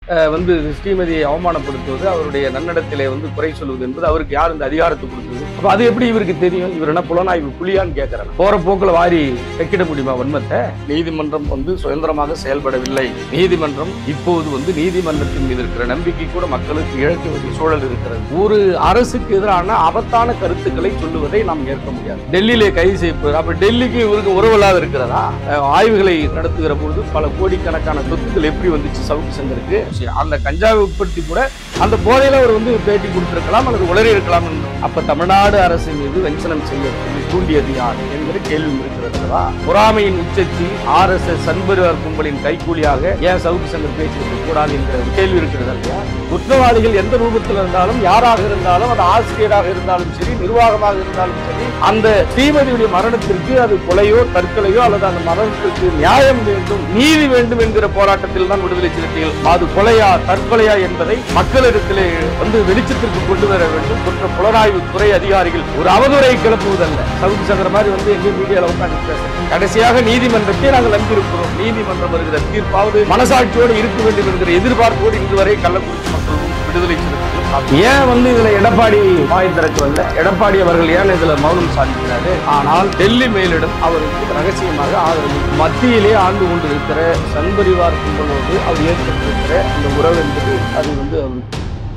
அஹ், வந்து ஸ்ரீமதியை அவமானப்படுத்துவது அவருடைய நன்னடத்திலே வந்து குறை சொல்வது என்பது அவருக்கு யார் இந்த அதிகாரத்தை கொடுத்தது அப்ப அது எப்படி இவருக்கு தெரியும் இவர் என்ன புலனாய்வு புலியான்னு கேட்கறாரு போற போக்குல வாரி வைக்கிட முடியுமா வன்மத்தை நீதிமன்றம் வந்து சுதந்திரமாக செயல்படவில்லை நீதிமன்றம் இப்போது வந்து நீதிமன்றத்தின் மீது இருக்கிற நம்பிக்கை கூட மக்களுக்கு இழக்க வேண்டிய சூழல் இருக்கிறது ஒரு அரசுக்கு எதிரான அபத்தான கருத்துக்களை சொல்லுவதை நாம் ஏற்க முடியாது டெல்லியிலே கைது செய்யப்படுறார் அப்ப டெல்லிக்கு இவருக்கு உறவில்லாத இருக்கிறதா அஹ் ஆய்வுகளை நடத்துகிற பொழுது பல கோடிக்கணக்கான சொத்துக்கள் எப்படி வந்துச்சு சவுக்கு சங்கருக்கு அந்த கஞ்சாவை உற்பத்தி கூட அந்த போதையில அவர் வந்து பேட்டி கொடுத்திருக்கலாம் அல்லது உளறி இருக்கலாம் என்று. அப்ப தமிழ்நாடு அரசு மீது வெஞ்சனம் செய்ய சொல்லி தூண்டியது யார் என்கிற கேள்வி இருக்கிறது அல்லவா பொறாமையின் உச்சத்தில் ஆர் எஸ் எஸ் சண்பரிவார் கும்பலின் கைக்கூலியாக ஏன் சவுக்கு சங்கர் பேசியிருக்க கூடாது என்கிற ஒரு கேள்வி இருக்கிறது இல்லையா குற்றவாளிகள் எந்த ரூபத்தில் இருந்தாலும் யாராக இருந்தாலும் அது ஆசிரியராக இருந்தாலும் சரி நிர்வாகமாக இருந்தாலும் சரி அந்த ஸ்ரீமதியுடைய மரணத்திற்கு அது கொலையோ தற்கொலையோ அல்லது அந்த மரணத்திற்கு நியாயம் வேண்டும் நீதி வேண்டும் என்கிற போராட்டத்தில் தான் விடுதலை சிறுத்தைகள் அது கொலையா தற்கொலையா என்பதை மக்களிடத்திலே வந்து வெளிச்சத்திற்கு கொண்டு வர வேண்டும் குற்ற புலனாய்வு துறை அதிகாரிகள் ஒரு அவதூறை கிளப்புவதல்ல சவுக்கு சங்கர மாதிரி வந்து எங்க மீடியால உட்காந்து பேசுறோம் கடைசியாக நீதிமன்றத்தை நாங்கள் நம்பியிருக்கிறோம் நீதிமன்றம் வருகிற தீர்ப்பாவது மனசாட்சியோடு இருக்க வேண்டும் என்கிற எதிர்பார்ப்போடு இன்று வரை கள்ளக்குறிச்சி மக்களும் விடுதலை சிறுத்தைகளும் ஏன் வந்து இதுல எடப்பாடி வாய் திறக்கவில்லை எடப்பாடி அவர்கள் ஏன் இதுல மௌனம் சாதிக்கிறாரு ஆனால் டெல்லி மேலிடம் அவருக்கு ரகசியமாக ஆதரவு மத்தியிலே ஆண்டு கொண்டிருக்கிற சன்பரிவார் கும்பலோடு அவர் ஏற்பட்டிருக்கிற அந்த உறவு என்பது அது வந்து அவருக்கு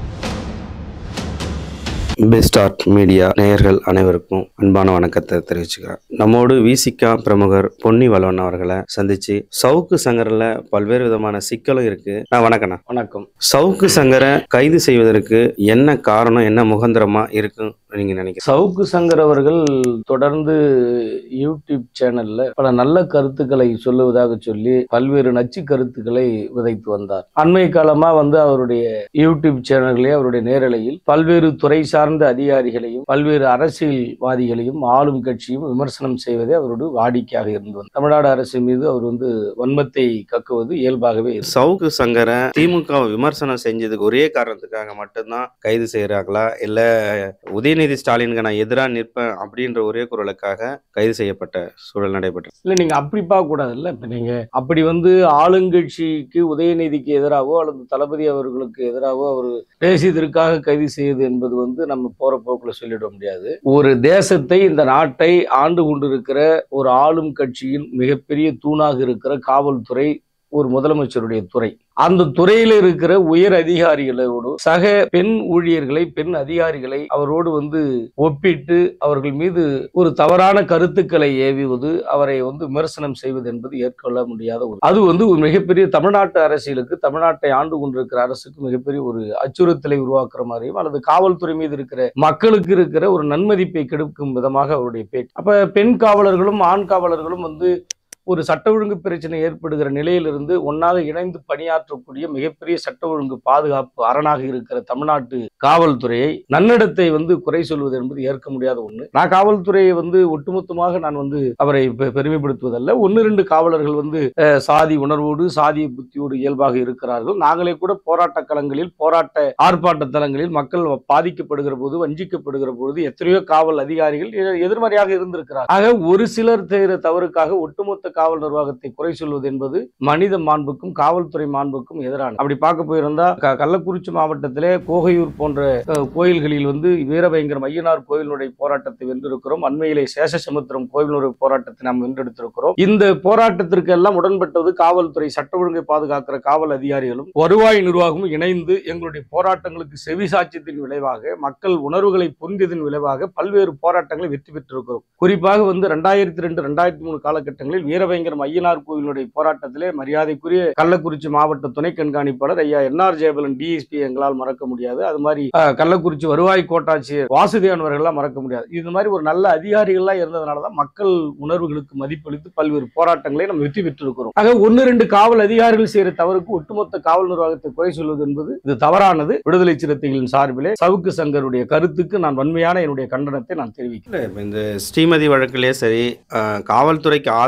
பெஸ்ட் ஆர்ட் மீடியா நேயர்கள் அனைவருக்கும் அன்பான வணக்கத்தை தெரிவிச்சுக்கிறேன் நம்மோடு விசிகா பிரமுகர் பொன்னி வளவன் அவர்களை சந்திச்சு சவுக்கு சங்கரில் பல்வேறு விதமான சிக்கலும் இருக்கு நான் வணக்கண்ணா வணக்கம் சவுக்கு சங்கரை கைது செய்வதற்கு என்ன காரணம் என்ன முகந்திரமா இருக்கும் நீங்க நினைக்கிறீங்க சவுக்கு சங்கர் அவர்கள் தொடர்ந்து யூடியூப் சேனல்ல பல நல்ல கருத்துக்களை சொல்லுவதாக சொல்லி பல்வேறு நச்சு கருத்துக்களை விதைத்து வந்தார் அண்மை காலமா வந்து அவருடைய யூடியூப் சேனல்களே அவருடைய நேரலையில் பல்வேறு துறை சார்ந்த அதிகாரிகளையும் பல்வேறு அரசியல்வாதிகளையும் ஆளும் கட்சியும் விமர்சனம் செய்வதே அவரோட வாடிக்கையாக இருந்து வந்தது தமிழ்நாடு அரசு மீது அவர் வந்து வன்மத்தை கக்குவது இயல்பாகவே இருக்கு. சவுக்கு சங்கரை திமுக விமர்சனம் செஞ்சதுக்கு ஒரே காரணத்துக்காக மட்டும்தான் கைது செய்யறாங்களா இல்ல உதயநிதி ஸ்டாலினுக்கு நான் எதிராக நிற்பேன் அப்படின்ற ஒரே குரலுக்காக கைது செய்யப்பட்ட சூழல் நடைபெற்றது இல்ல நீங்க அப்படி பார்க்க கூடாது இல்ல இப்ப நீங்க அப்படி வந்து ஆளுங்கட்சிக்கு உதயநிதிக்கு எதிராகவோ அல்லது தளபதி அவர்களுக்கு எதிராகவோ அவர் பேசியதற்காக கைது செய்வது என்பது வந்து நம்ம போற போக்குல சொல்லிட முடியாது ஒரு தேசத்தை இந்த நாட்டை ஆண்டு கொண்டிருக்கிற ஒரு ஆளும் கட்சியின் மிகப்பெரிய தூணாக இருக்கிற காவல்துறை ஒரு முதலமைச்சருடைய துறை அந்த துறையில இருக்கிற உயர் அதிகாரிகளோடு சக பெண் ஊழியர்களை பெண் அதிகாரிகளை அவரோடு வந்து ஒப்பிட்டு அவர்கள் மீது ஒரு தவறான கருத்துக்களை ஏவுவது அவரை வந்து விமர்சனம் செய்வது என்பது ஏற்கொள்ள முடியாத ஒரு அது வந்து ஒரு மிகப்பெரிய தமிழ்நாட்டு அரசியலுக்கு தமிழ்நாட்டை ஆண்டு கொண்டிருக்கிற அரசுக்கு மிகப்பெரிய ஒரு அச்சுறுத்தலை உருவாக்குற மாதிரியும் அல்லது காவல்துறை மீது இருக்கிற மக்களுக்கு இருக்கிற ஒரு நன்மதிப்பை கெடுக்கும் விதமாக அவருடைய பேச்சு அப்ப பெண் காவலர்களும் ஆண் காவலர்களும் வந்து ஒரு சட்ட ஒழுங்கு பிரச்சனை ஏற்படுகிற நிலையிலிருந்து ஒன்னாக இணைந்து பணியாற்றக்கூடிய மிகப்பெரிய சட்ட ஒழுங்கு பாதுகாப்பு அரணாக இருக்கிற தமிழ்நாட்டு காவல்துறையை நன்னடத்தை வந்து குறை சொல்வது என்பது ஏற்க முடியாத ஒண்ணு நான் காவல்துறையை வந்து ஒட்டுமொத்தமாக நான் வந்து அவரை பெ- பெருமைப்படுத்துவதல்ல ஒன்னு ரெண்டு காவலர்கள் வந்து அஹ், சாதி உணர்வோடு சாதிய புத்தியோடு இயல்பாக இருக்கிறார்கள் நாங்களே கூட போராட்ட களங்களில் போராட்ட ஆர்ப்பாட்ட தலங்களில் மக்கள் பாதிக்கப்படுகிற போது வஞ்சிக்கப்படுகிற பொழுது எத்தனையோ காவல் அதிகாரிகள் எ- எதிர்மறையாக இருந்திருக்கிறார் ஆக ஒரு சிலர் செய்கிற தவறுக்காக ஒட்டுமொத்த காவல் நிர்வாகத்தை குறை சொல்வது என்பது மனித மாண்புக்கும் காவல்துறை மாண்புக்கும் எதிரான அப்படி பார்க்க போயிருந்தா க- கள்ளக்குறிச்சி மாவட்டத்திலே கோகையூர் போன்ற அஹ், கோயில்களில் வந்து வீரபயங்கரம் ஐயனார் கோயிலுடைய போராட்டத்தை வென்றிருக்கிறோம் அண்மையிலே சேஷசமுத்திரம் கோயிலுடைய போராட்டத்தை நாம் வென்றெடுத்திருக்கிறோம் இந்த போராட்டத்திற்கு எல்லாம் உடன்பட்டது காவல்துறை சட்ட ஒழுங்கை பாதுகாக்கிற காவல் அதிகாரிகளும் வருவாய் நிர்வாகமும் இணைந்து எங்களுடைய போராட்டங்களுக்கு செவிசாட்சியத்தின் விளைவாக மக்கள் உணர்வுகளை புரிந்ததன் விளைவாக பல்வேறு போராட்டங்களை வெற்றி பெற்றிருக்கிறோம் குறிப்பாக வந்து ரெண்டாயிரத்தி ரெண்டு ரெண்டாயிரத்தி மூணு காலகட்டங்களில் வீரபயங்கரம் ஐயனார் கோயிலுடைய போராட்டத்திலே மரியாதைக்குரிய கள்ளக்குறிச்சி மாவட்ட துணை கண்காணிப்பாளர் ஐயா என்ஆர் ஜெயபலன் டிஎஸ்பி எங்களால் மறக்க முடியாது அது மாதிரி அஹ், கள்ளக்குறிச்சி வருவாய் கோட்டாட்சியர் வாசுதேவன் அவர்கள்லாம் மறக்க முடியாது இது மாதிரி ஒரு நல்ல அதிகாரிகள்லாம் இருந்ததுனால தான் மக்கள் உணர்வுகளுக்கு மதிப்பளித்து பல்வேறு போராட்டங்களை நம்ம வெற்றி பெற்றிருக்கிறோம் ஆக ஒன்னு ரெண்டு காவல் அதிகாரிகள் செய்யற தவறுக்கு ஒட்டுமொத்த காவல் நிர்வாகத்தை குறை சொல்வது என்பது இது தவறானது விடுதலை சிறுத்தைகளின் சார்பிலே சவுக்கு சங்கருடைய கருத்துக்கு நான் வன்மையான என்னுடைய கண்டனத்தை நான் தெரிவிக்கிறேன் இல்ல இப்ப இந்த ஸ்ரீமதி வழக்கிலே சரி அஹ், காவல்துறைக்கு ஆதரவாக தான்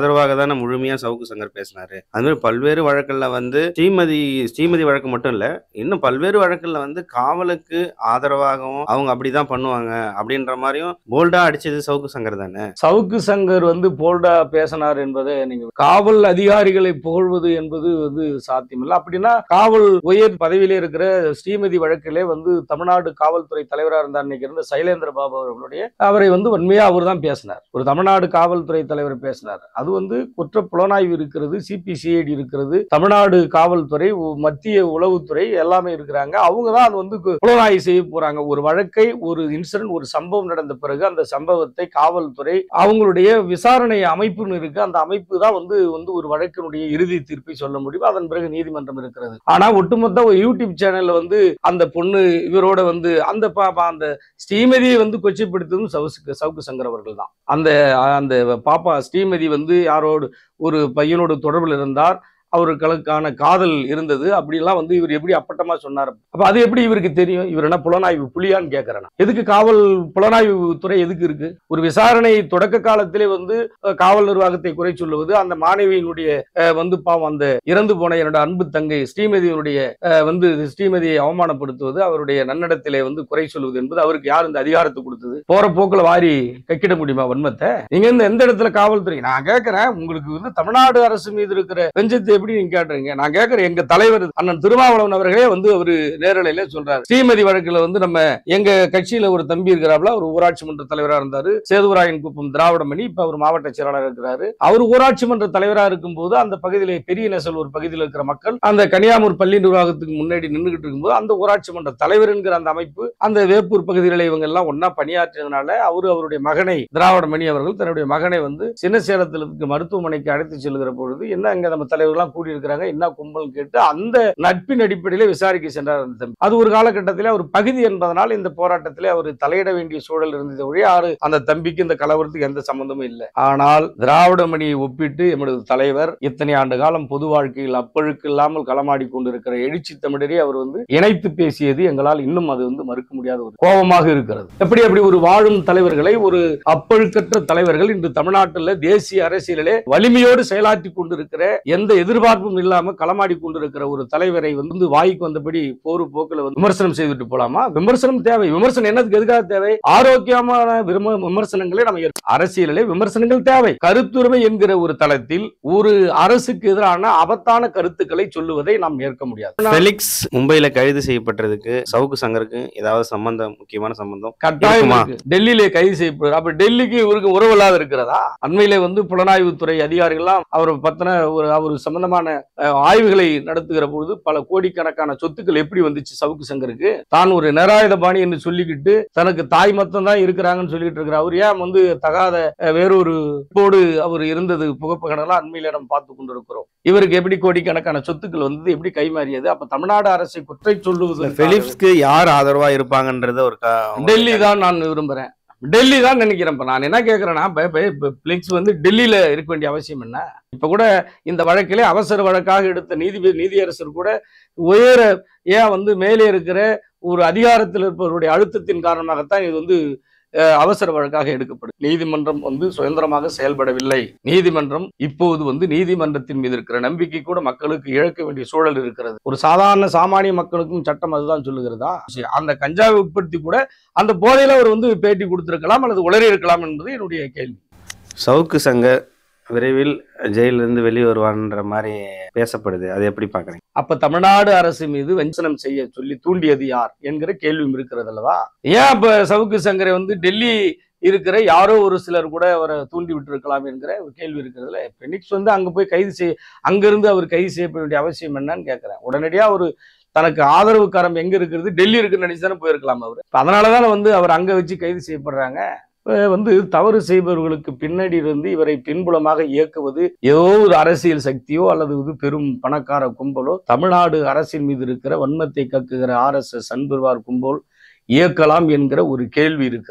தானே முழுமையா சவுக்கு சங்கர் பேசினாரு அது மாதிரி பல்வேறு வழக்குல வந்து ஸ்ரீமதி ஸ்ரீமதி வழக்கு மட்டும் இல்ல இன்னும் பல்வேறு வழக்குல வந்து காவலுக்கு ஆதரவாகவும் அவங்க அப்படிதான் பண்ணுவாங்க அப்படின்ற மாதிரியும் போல்டா அடிச்சது சவுக்கு சங்கர் தானே சவுக்கு சங்கர் வந்து போல்டா பேசினார் என்பதை நீங்க காவல் அதிகாரிகளை புகழ்வது என்பது வந்து சாத்தியமில்லை அப்படின்னா காவல் உயர் பதவியிலே இருக்கிற ஸ்ரீமதி வழக்கிலே வந்து தமிழ்நாடு காவல்துறை தலைவராக இருந்தார் இன்னைக்கு இருந்த சைலேந்திர பாபு அவர்களுடைய அவரை வந்து வன்மையா அவர் தான் பேசினார் ஒரு தமிழ்நாடு காவல்துறை தலைவர் பேசினார் அது வந்து குற்ற புலனாய்வு இருக்கிறது சிபிசிஐடி இருக்கிறது தமிழ்நாடு காவல்துறை உ- மத்திய உளவுத்துறை எல்லாமே இருக்கிறாங்க அவங்க தான் அது வந்து கு- புலனாய்வு செய்ய போறாங்க ஒரு வழக்கை ஒரு இன்சிடென்ட் ஒரு சம்பவம் நடந்த பிறகு அந்த சம்பவத்தை காவல்துறை அவங்களுடைய விசாரணை அமைப்புன்னு இருக்கு அந்த அமைப்பு தான் வந்து வந்து ஒரு வழக்கினுடைய இறுதி தீர்ப்பை சொல்ல முடியும் அதன் பிறகு நீதிமன்றம் இருக்கிறது ஆனா ஒட்டுமொத்த ஒரு யூடியூப் சேனல்ல வந்து அந்த பொண்ணு இவரோட வந்து அந்த பா- பா- அந்த ஸ்ரீமதியை வந்து கொச்சைப்படுத்தும் சவுக்கு சவுக்கு சங்கர் அவர்கள் தான் அந்த அந்த பாப்பா ஸ்ரீமதி வந்து யாரோடு ஒரு பையனோடு தொடர்பில் இருந்தார் அவர்களுக்கான காதல் இருந்தது அப்படிலாம் வந்து இவர் எப்படி அப்பட்டமா சொன்னார் அப்ப அது எப்படி இவருக்கு தெரியும் இவர் என்ன புலனாய்வு புலியான்னு கேட்கிறேன் எதுக்கு காவல் புலனாய்வு துறை எதுக்கு இருக்கு ஒரு விசாரணை தொடக்க காலத்திலே வந்து அஹ், காவல் நிர்வாகத்தை குறை சொல்லுவது அந்த மாணவியினுடைய அஹ், வந்து பாவம் அந்த இறந்து போன என்னோட அன்பு தங்கை ஸ்ரீமதியினுடைய அஹ், வந்து ஸ்ரீமதியை அவமானப்படுத்துவது அவருடைய நன்னடத்திலே வந்து குறை சொல்வது என்பது அவருக்கு யார் இந்த அதிகாரத்தை கொடுத்தது போற போக்குல வாரி கக்கிட முடியுமா வன்மத்தை நீங்க இந்த எந்த இடத்துல காவல்துறை நான் கேட்கிறேன் உங்களுக்கு வந்து தமிழ்நாடு அரசு மீது இருக்கிற வெஞ்சத்தை எப்படி நீங்க கேட்டுறீங்க நான் கேட்கிறேன் எங்க தலைவர் அண்ணன் திருமாவளவன் அவர்களே வந்து அவரு நேரலையில சொல்றாரு ஸ்ரீமதி வழக்குல வந்து நம்ம எங்க கட்சியில ஒரு தம்பி இருக்கிறாப்ல அவர் ஊராட்சி மன்ற தலைவரா இருந்தாரு சேதுவராயன் குப்பம் திராவிடமணி இப்ப அவர் மாவட்ட செயலாளர் இருக்கிறாரு அவர் ஊராட்சி மன்ற தலைவரா இருக்கும்போது அந்த பகுதியிலே பெரிய நெசல் ஒரு பகுதியில் இருக்கிற மக்கள் அந்த கன்னியாகுமரி பள்ளி நிர்வாகத்துக்கு முன்னாடி நின்றுகிட்டு இருக்கும்போது அந்த ஊராட்சி மன்ற தலைவர் என்கிற அந்த அமைப்பு அந்த வேப்பூர் பகுதிகளில் இவங்க எல்லாம் ஒன்னா பணியாற்றியதுனால அவரு அவருடைய மகனை திராவிடமணி அவர்கள் தன்னுடைய மகனை வந்து சின்ன சேலத்தில் இருக்க மருத்துவமனைக்கு அழைத்து செல்கிற பொழுது என்ன அங்க நம்ம தலைவர்கள்லாம் கூடி இருக்கிறாங்க என்ன கும்பல் கேட்டு அந்த நட்பின் அடிப்படையில விசாரிக்க சென்றார் அந்த தம்பி அது ஒரு காலகட்டத்தில் அவர் பகுதி என்பதனால் இந்த போராட்டத்திலே அவர் தலையிட வேண்டிய சூழல் இருந்தது ஒழிய யாரு அந்த தம்பிக்கு இந்த கலவரத்துக்கு எந்த சம்பந்தமும் இல்லை ஆனால் திராவிட மணியை ஒப்பிட்டு எமது தலைவர் இத்தனை ஆண்டு காலம் பொது வாழ்க்கையில் அப்பழுக்கு இல்லாமல் களமாடி கொண்டிருக்கிற எழுச்சி தமிழரே அவர் வந்து இணைத்து பேசியது எங்களால் இன்னும் அது வந்து மறுக்க முடியாத ஒரு கோபமாக இருக்கிறது எப்படி அப்படி ஒரு வாழும் தலைவர்களை ஒரு அப்பழுக்கற்ற தலைவர்கள் இன்று தமிழ்நாட்டில் தேசிய அரசியலிலே வலிமையோடு செயலாற்றி கொண்டிருக்கிற எந்த எதிர்பார்ப்பும் இல்லாம களமாடி கொண்டிருக்கிற ஒரு தலைவரை வந்து வாய்க்கு வந்தபடி போர் போக்குல வந்து விமர்சனம் செய்துட்டு போலாமா விமர்சனம் தேவை விமர்சனம் என்னதுக்கு எதுக்காக தேவை ஆரோக்கியமான விம- விமர்சனங்களை நம்ம ஏற்க- அரசியலிலே விமர்சனங்கள் தேவை கருத்துரிமை என்கிற ஒரு தளத்தில் ஒரு அரசுக்கு எதிரான அபத்தான கருத்துக்களை சொல்லுவதை நாம் ஏற்க முடியாது ஃபெலிக்ஸ் மும்பையில கைது செய்யப்பட்டதுக்கு சவுக்கு சங்கருக்கு ஏதாவது சம்பந்தம் முக்கியமான சம்பந்தம் கட்டாயம் இருக்குமா? இருக்கு. டெல்லியிலே கைது செய்யப்படுறார் அப்ப டெல்லிக்கு இவருக்கு உறவில்லாத இருக்கிறதா அண்மையிலே வந்து புலனாய்வுத்துறை அதிகாரிகள்லாம் அவர் பத்தின ஒரு அவர் சம்பந்தமான அஹ், ஆய்வுகளை நடத்துகிற பொழுது பல கோடிக்கணக்கான சொத்துக்கள் எப்படி வந்துச்சு சவுக்கு சங்கருக்கு தான் ஒரு நிராயுதபாணி என்று சொல்லிக்கிட்டு தனக்கு தாய் மத்தம் தான் இருக்கிறாங்கன்னு சொல்லிட்டு இருக்கிற அவர் ஏன் வந்து தகாத அஹ், வேறொரு போடு அவர் இருந்தது புகைப்படங்கள்லாம் அண்மையில நம்ம பார்த்து கொண்டிருக்கிறோம் இவருக்கு எப்படி கோடிக்கணக்கான சொத்துக்கள் வந்தது எப்படி கைமாறியது அப்ப தமிழ்நாடு அரசை குற்றை சொல்லுவது பிலிப்ஸ்க்கு யார் ஆதரவா இருப்பாங்கன்றத ஒரு கா- டெல்லி தான் நான் விரும்புறேன் டெல்லி தான் நினைக்கிறேன் இப்ப நான் என்ன கேட்கறேன்னா பிளிக்ஸ் வந்து டெல்லியில இருக்க வேண்டிய அவசியம் என்ன இப்ப கூட இந்த வழக்கிலே அவசர வழக்காக எடுத்த நீதிபதி நீதியரசர் கூட உயர ஏன் வந்து மேலே இருக்கிற ஒரு அதிகாரத்தில் இருப்பவருடைய அழுத்தத்தின் காரணமாகத்தான் இது வந்து அஹ், அவசர வழக்காக எடுக்கப்படும் நீதிமன்றம் வந்து சுதந்திரமாக செயல்படவில்லை நீதிமன்றம் இப்போது வந்து நீதிமன்றத்தின் மீது இருக்கிற நம்பிக்கை கூட மக்களுக்கு இழக்க வேண்டிய சூழல் இருக்கிறது ஒரு சாதாரண சாமானிய மக்களுக்கும் சட்டம் அதுதான் சொல்லுகிறதா சரி, அந்த கஞ்சாவை உற்பத்தி கூட அந்த போதையில அவர் வந்து பேட்டி கொடுத்திருக்கலாம் அல்லது உளறி இருக்கலாம் என்பது என்னுடைய கேள்வி சவுக்கு சங்கர் விரைவில் ஜெயிலிருந்து வெளியே வருவான்ற மாதிரி பேசப்படுது அது எப்படி பாக்குறீங்க அப்ப தமிழ்நாடு அரசு மீது வஞ்சனம் செய்ய சொல்லி தூண்டியது யார் என்கிற கேள்வியும் இருக்கிறது அல்லவா ஏன் அப்ப சவுக்கு சங்கரை வந்து டெல்லி இருக்கிற யாரோ ஒரு சிலர் கூட அவரை தூண்டி விட்டுருக்கலாம் என்கிற ஒரு கேள்வி இருக்கிறதுல பெனிக்ஸ் வந்து அங்க போய் கைது செய்ய அங்கிருந்து அவர் கைது செய்யப்பட வேண்டிய அவசியம் என்னன்னு கேட்கிறேன் உடனடியா ஒரு தனக்கு ஆதரவு கரம் எங்க இருக்கிறது டெல்லி இருக்குன்னு நினைச்சு தானே போயிருக்கலாம் அவர் இப்ப அதனாலதான் வந்து அவர் அங்க வச்சு கைது செய்யப்படுறாங்க இப்ப வந்து தவறு செய்பவர்களுக்கு பின்னாடி இருந்து இவரை பின்புலமாக இயக்குவது ஏதோ ஒரு அரசியல் சக்தியோ அல்லது இது பெரும் பணக்கார கும்பலோ தமிழ்நாடு அரசின் மீது இருக்கிற வன்மத்தை கக்குகிற ஆர் எஸ் எஸ் அன்பர்வார் கும்பல் இயக்கலாம் என்கிற ஒரு கேள்வி இருக்கிறது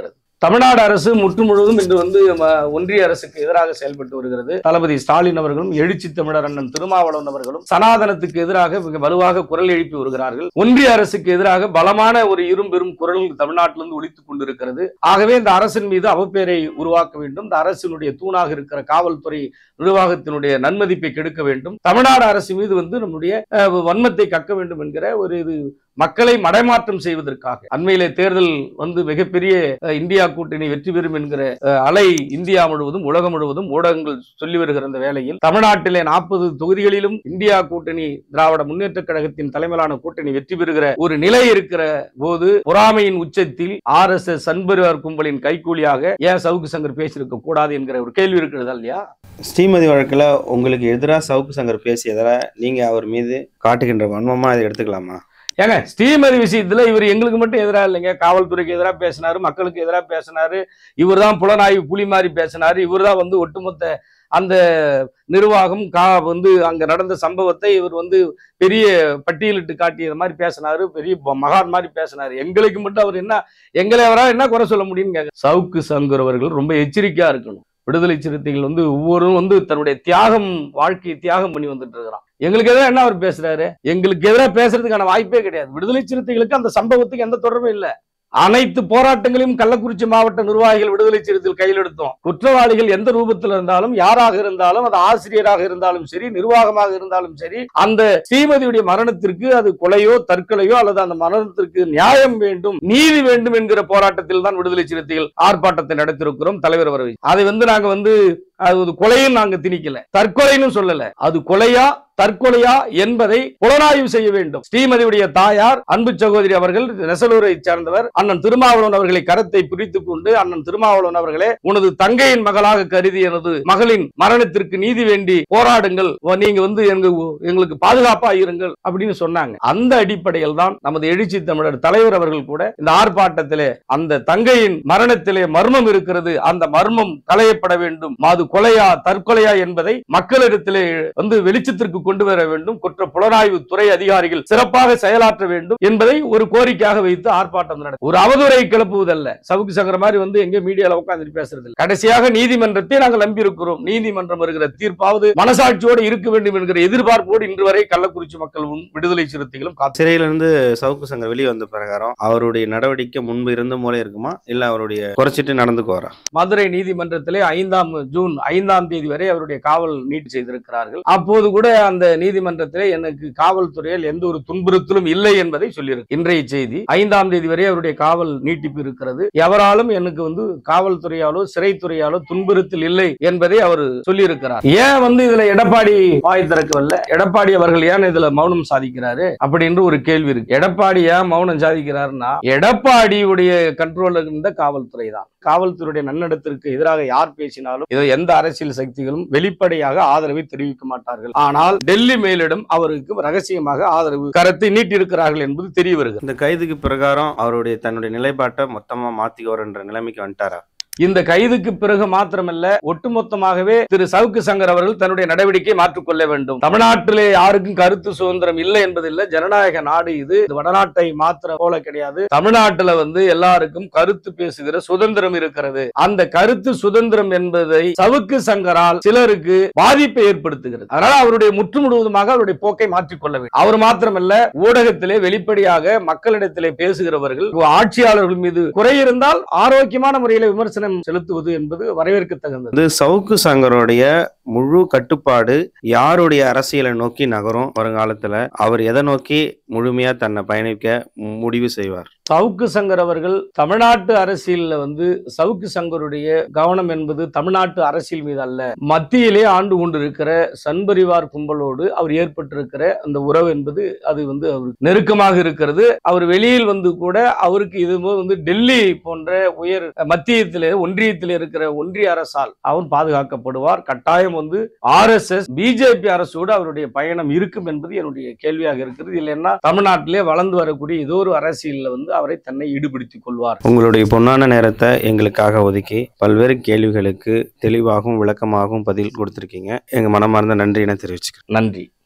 தமிழ்நாடு அரசு முற்று முழுவதும் இன்று வந்து ம- ஒன்றிய அரசுக்கு எதிராக செயல்பட்டு வருகிறது தளபதி ஸ்டாலின் அவர்களும் எழுச்சி தமிழர் அண்ணன் திருமாவளவன் அவர்களும் சனாதனத்துக்கு எதிராக மிக வலுவாக குரல் எழுப்பி வருகிறார்கள் ஒன்றிய அரசுக்கு எதிராக பலமான ஒரு இரும்பெரும் குரல் தமிழ்நாட்டிலிருந்து ஒலித்துக் கொண்டிருக்கிறது ஆகவே இந்த அரசின் மீது அவப்பேரை உருவாக்க வேண்டும் இந்த அரசினுடைய தூணாக இருக்கிற காவல்துறை நிர்வாகத்தினுடைய நன்மதிப்பை கெடுக்க வேண்டும் தமிழ்நாடு அரசு மீது வந்து நம்முடைய அஹ், வன்மத்தை கக்க வேண்டும் என்கிற ஒரு இது மக்களை மடைமாற்றம் செய்வதற்காக அண்மையிலே தேர்தல் வந்து மிகப்பெரிய அஹ், இந்தியா கூட்டணி வெற்றி பெறும் என்கிற அஹ், அலை இந்தியா முழுவதும் உலகம் முழுவதும் ஊடகங்கள் சொல்லி வருகிற இந்த வேளையில் தமிழ்நாட்டிலே நாற்பது தொகுதிகளிலும் இந்தியா கூட்டணி திராவிட முன்னேற்ற கழகத்தின் தலைமையிலான கூட்டணி வெற்றி பெறுகிற ஒரு நிலை இருக்கிற போது பொறாமையின் உச்சத்தில் ஆர் எஸ் எஸ் சன்பரிவார் கும்பலின் கைக்கூலியாக ஏன் சவுக்கு சங்கர் பேசியிருக்க கூடாது என்கிற ஒரு கேள்வி இருக்கிறதா இல்லையா ஸ்ரீமதி வழக்கில் உங்களுக்கு எதிராக சவுக்கு சங்கர் பேசியதில் நீங்கள் அவர் மீது காட்டுகின்ற வன்மமாக இதை எடுத்துக்கலாமா ஏங்க ஸ்ரீமதி விஷயத்துல இவர் எங்களுக்கு மட்டும் எதிராக இல்லைங்க காவல்துறைக்கு எதிராக பேசினாரு மக்களுக்கு எதிராக பேசினாரு இவர் தான் புலனாய்வு புலி மாதிரி பேசினாரு இவர் தான் வந்து ஒட்டுமொத்த அந்த நிர்வாகம் கா வந்து அங்க நடந்த சம்பவத்தை இவர் வந்து பெரிய பட்டியலிட்டு காட்டியது மாதிரி பேசினாரு பெரிய ப- மகான் மாதிரி பேசினாரு எங்களுக்கு மட்டும் அவர் என்ன எங்களை அவரால் என்ன குறை சொல்ல முடியும்னு கேட்க சவுக்கு சங்கர் அவர்கள் ரொம்ப எச்சரிக்கையா இருக்கணும் விடுதலை சிறுத்தைகள் வந்து ஒவ்வொருவரும் வந்து தன்னுடைய தியாகம் வாழ்க்கையை தியாகம் பண்ணி வந்துட்டு இருக்கிறான் எங்களுக்கு எதிராக என்ன அவர் பேசுறாரு எங்களுக்கு எதிராக பேசுறதுக்கான வாய்ப்பே கிடையாது விடுதலை சிறுத்தைகளுக்கு அந்த சம்பவத்துக்கு எந்த தொடர்பும் இல்ல அனைத்து போராட்டங்களையும் கள்ளக்குறிச்சி மாவட்ட நிர்வாகிகள் விடுதலை சிறுத்தைகள் கையில் எடுத்தோம் குற்றவாளிகள் எந்த ரூபத்தில் இருந்தாலும் யாராக இருந்தாலும் அது ஆசிரியராக இருந்தாலும் சரி நிர்வாகமாக இருந்தாலும் சரி அந்த ஸ்ரீமதியுடைய மரணத்திற்கு அது கொலையோ தற்கொலையோ அல்லது அந்த மரணத்திற்கு நியாயம் வேண்டும் நீதி வேண்டும் என்கிற போராட்டத்தில் தான் விடுதலை சிறுத்தைகள் ஆர்ப்பாட்டத்தை நடத்திருக்கிறோம் தலைவர் வர அதை வந்து நாங்க வந்து அது ஒரு கொலையும் நாங்க திணிக்கல தற்கொலைன்னு சொல்லல அது கொலையா தற்கொலையா என்பதை புலனாய்வு செய்ய வேண்டும் ஸ்ரீமதியுடைய தாயார் அன்பு சகோதரி அவர்கள் நெசலூரை சேர்ந்தவர் அண்ணன் திருமாவளவன் அவர்களை கரத்தை பிரித்துக் கொண்டு அண்ணன் திருமாவளவன் அவர்களே உனது தங்கையின் மகளாக கருதி எனது மகளின் மரணத்திற்கு நீதி வேண்டி போராடுங்கள் உ- நீங்க வந்து எங்க எங்களுக்கு பாதுகாப்பா இருங்கள் அப்படின்னு சொன்னாங்க அந்த அடிப்படையில் தான் நமது எழுச்சி தமிழர் தலைவர் அவர்கள் கூட இந்த ஆர்ப்பாட்டத்திலே அந்த தங்கையின் மரணத்திலே மர்மம் இருக்கிறது அந்த மர்மம் களையப்பட வேண்டும் அது கொலையா தற்கொலையா என்பதை மக்களிடத்திலே வந்து வெளிச்சத்திற்கு கொண்டு வர வேண்டும் குற்ற புலனாய்வு துறை அதிகாரிகள் சிறப்பாக செயலாற்ற வேண்டும் என்பதை ஒரு கோரிக்கையாக வைத்து ஆர்ப்பாட்டம் நடக்கும் ஒரு அவதூறை கிளப்புவதல்ல சவுக்கு சங்கர மாதிரி வந்து எங்க மீடியால உட்கார்ந்து பேசுறது இல்ல. கடைசியாக நீதிமன்றத்தை நாங்கள் நம்பி இருக்கிறோம் நீதிமன்றம் வருகிற தீர்ப்பாவது மனசாட்சியோடு இருக்க வேண்டும் என்கிற எதிர்பார்ப்போடு இன்று வரை கள்ளக்குறிச்சி மக்கள் முன் விடுதலை சிறுத்தைகளும் காத்து சிறையிலிருந்து சவுக்கு சங்கர் வெளியே வந்த பிரகாரம் அவருடைய நடவடிக்கை முன்பு இருந்த போல இருக்குமா இல்லை அவருடைய குறைச்சிட்டு நடந்துக்குவாரா மதுரை நீதிமன்றத்திலே ஐந்தாம் ஜூன் ஐந்தாம் தேதி வரை அவருடைய காவல் நீட்டு செய்திருக்கிறார்கள் அப்போது கூட அந்த நீதிமன்றத்திலே எனக்கு காவல்துறையில் எந்த ஒரு துன்புறுத்தலும் இல்லை என்பதை சொல்லியிருக்கு இன்றைய செய்தி ஐந்தாம் தேதி வரை அவருடைய காவல் நீட்டிப்பு இருக்கிறது எவராலும் எனக்கு வந்து காவல்துறையாலோ சிறைத்துறையாலோ துன்புறுத்தல் இல்லை என்பதை அவர் சொல்லியிருக்கிறார் ஏன் வந்து இதுல எடப்பாடி வாய் திறக்கவில்லை எடப்பாடி அவர்கள் ஏன் இதுல மௌனம் சாதிக்கிறாரு அப்படின்னு ஒரு கேள்வி இருக்கு எடப்பாடி ஏன் மௌனம் சாதிக்கிறாருன்னா எடப்பாடியுடைய கண்ட்ரோல் இருந்த காவல்துறை தான் காவல்துறையுடைய நன்னடத்திற்கு எதிராக யார் பேசினாலும் இதை எந்த அரசியல் சக்திகளும் வெளிப்படையாக ஆதரவை தெரிவிக்க மாட்டார்கள் ஆனால் டெல்லி மேலிடம் அவருக்கு ரகசியமாக ஆதரவு கரத்தை நீட்டியிருக்கிறார்கள் என்பது தெரிய வருகிறது இந்த கைதுக்கு பிரகாரம் அவருடைய தன்னுடைய நிலைப்பாட்டை மொத்தமா மாத்திக்கோருன்ற நிலைமைக்கு வந்துட்டாரா இந்த கைதுக்கு பிறகு மாத்திரமல்ல ஒட்டுமொத்தமாகவே திரு சவுக்கு சங்கர் அவர்கள் தன்னுடைய நடவடிக்கை மாற்றிக்கொள்ள வேண்டும் தமிழ்நாட்டிலே யாருக்கும் கருத்து சுதந்திரம் இல்லை என்பதில்லை ஜனநாயக நாடு இது இது வடநாட்டை மாத்திர போல கிடையாது தமிழ்நாட்டுல வந்து எல்லாருக்கும் கருத்து பேசுகிற சுதந்திரம் இருக்கிறது அந்த கருத்து சுதந்திரம் என்பதை சவுக்கு சங்கரால் சிலருக்கு பாதிப்பை ஏற்படுத்துகிறது அதனால அவருடைய முற்று முழுவதுமாக அவருடைய போக்கை மாற்றிக்கொள்ள வேண்டும் அவர் மாத்திரமல்ல ஊடகத்திலே வெளிப்படையாக மக்களிடத்திலே பேசுகிறவர்கள் ஆட்சியாளர்கள் மீது குறை இருந்தால் ஆரோக்கியமான முறையில் விமர்சனம் செலுத்துவது என்பது வரவேற்கத்தகுந்தது வந்து சவுக்கு சங்கருடைய முழு கட்டுப்பாடு யாருடைய அரசியலை நோக்கி நகரும் வருங்காலத்துல அவர் எதை நோக்கி முழுமையா தன்னை பயணிக்க முடிவு செய்வார் சவுக்கு சங்கர் அவர்கள் தமிழ்நாட்டு அரசியல்ல வந்து சவுக்கு சங்கருடைய கவனம் என்பது தமிழ்நாட்டு அரசியல் மீது அல்ல மத்தியிலே ஆண்டு கொண்டிருக்கிற சன்பரிவார் கும்பலோடு அவர் ஏற்பட்டிருக்கிற அந்த உறவு என்பது அது வந்து அவருக்கு நெருக்கமாக இருக்கிறது அவர் வெளியில் வந்து கூட அவருக்கு இது போது வந்து டெல்லி போன்ற உயர் மத்தியத்திலே ஒன்றியத்தில் இருக்கிற ஒன்றிய அரசால் அவர் பாதுகாக்கப்படுவார் கட்டாயம் வந்து ஆர்எஸ்எஸ் பிஜேபி அரசோடு அவருடைய பயணம் இருக்கும் என்பது என்னுடைய கேள்வியாக இருக்கிறது இல்லைன்னா தமிழ்நாட்டிலே வளர்ந்து வரக்கூடிய ஏதோ ஒரு அரசியல்ல வந்து அவரை தன்னை ஈடுபடுத்திக் கொள்வார் உங்களுடைய பொன்னான நேரத்தை எங்களுக்காக ஒதுக்கி பல்வேறு கேள்விகளுக்கு தெளிவாகவும் விளக்கமாகவும் பதில் கொடுத்திருக்கீங்க எங்க மனமார்ந்த நன்றியை தெரிவிச்சுக்கிறேன் நன்றி